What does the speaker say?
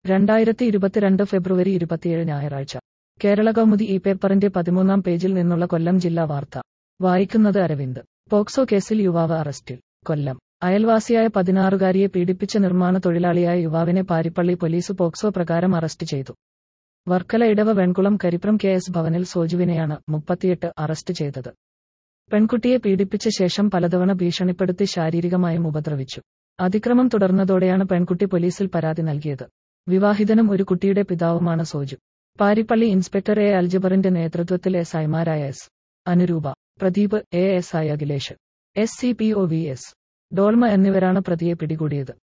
രണ്ടായിരത്തി ഇരുപത്തിരണ്ട് ഫെബ്രുവരി ഇരുപത്തിയേഴ് ഞായറാഴ്ച കേരള കൗമുദി ഈ പേപ്പറിന്റെ പതിമൂന്നാം പേജിൽ നിന്നുള്ള കൊല്ലം ജില്ലാ വാർത്ത വായിക്കുന്നത് അരവിന്ദ് പോക്സോ കേസിൽ യുവാവ് അറസ്റ്റിൽ കൊല്ലം അയൽവാസിയായ പതിനാറുകാരിയെ പീഡിപ്പിച്ച നിർമ്മാണ തൊഴിലാളിയായ യുവാവിനെ പാരിപ്പള്ളി പോലീസ് പോക്സോ പ്രകാരം അറസ്റ്റ് ചെയ്തു വർക്കല ഇടവ വെൺകുളം കരിപ്രം കെ എസ് ഭവനിൽ സോജുവിനെയാണ് മുപ്പത്തിയെട്ട് അറസ്റ്റ് ചെയ്തത് പെൺകുട്ടിയെ പീഡിപ്പിച്ച ശേഷം പലതവണ ഭീഷണിപ്പെടുത്തി ശാരീരികമായും ഉപദ്രവിച്ചു അതിക്രമം തുടർന്നതോടെയാണ് പെൺകുട്ടി പോലീസിൽ പരാതി നൽകിയത് വിവാഹിതനും ഒരു കുട്ടിയുടെ പിതാവുമാണ് സോജു പാരിപ്പള്ളി ഇൻസ്പെക്ടർ എ അൽജബറിന്റെ നേതൃത്വത്തിൽ എസ് ഐമാരായ S Anuroopa Pradeep A S I Akhilesh S C P O V S Dolma എന്നിവരാണ് പ്രതിയെ പിടികൂടിയത്